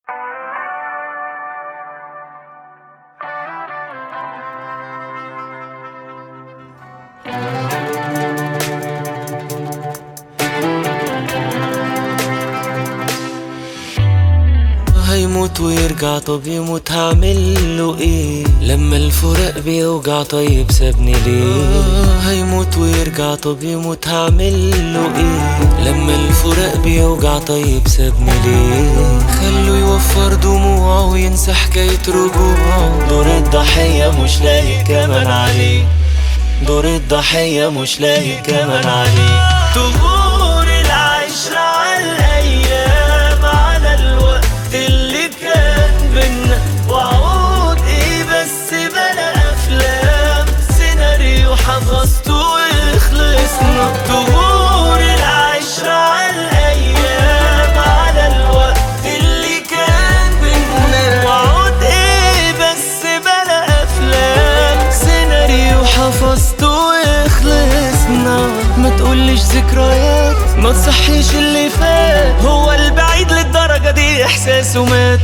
هيموت ويرجع طب يموت هعمله ايه لما الفراق بيوجع طيب سابني ليه هيموت ويرجع طب يموت هعمله ايه لما الفراق بيوجع طيب سابني ليه خلوا يوفر دموعه وينسى حكاية رجوعه دور الضحية مش لاقي كمان عليه دور الضحية مش لاقي كمان عليه طهور العشرة على الأيام على الوقت اللي كان بينا وعود ايه بس بلا أفلام سيناريو حفظته وخلصنا طهور العشرة على الأيام على الوقت اللي كان بينا وعود ايه بس بلا أفلام سيناريو حفظته وخلصنا ما تقولش ذكريات ما تصحيش اللي فات هو البعيد للدرجة دي إحساسه مات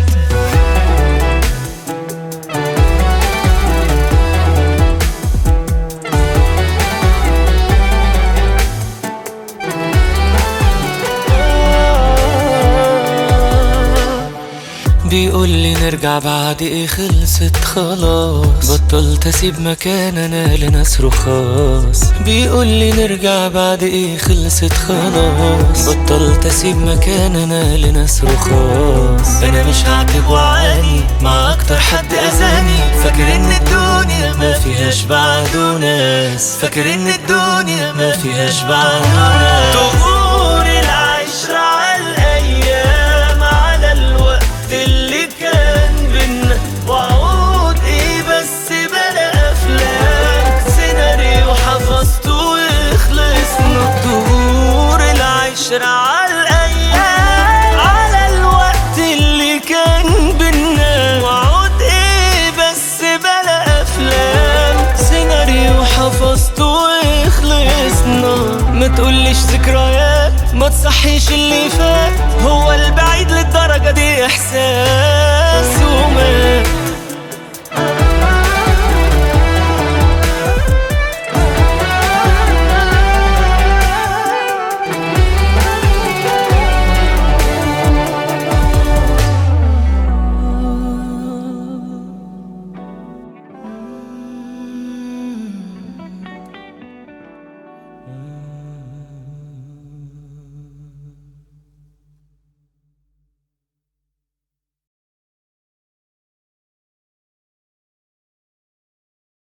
بيقول لي نرجع بعد ايه خلصت خلاص بطلت اسيب مكان انا لناس رخاص بيقول لي نرجع بعد ايه خلصت خلاص بطلت اسيب مكان انا لناس رخاص انا مش هعتب وعاني مع اكتر حد اذاني فاكر ان الدنيا ما فيهاش بعده ناس فاكر ان الدنيا ما فيهاش بعده ناس طهور العشرة على الايام على الوقت اللي كان بينا وعود ايه بس بلا افلام سيناريو حفظته وخلصنا طهور العشرة على الايام على الوقت اللي كان بينا وعود ايه بس بلا افلام سيناريو حفظته وخلصنا ما تقولش ذكريات ما تصحيش اللي فات هو البعيد للدرجة دي احساسه مات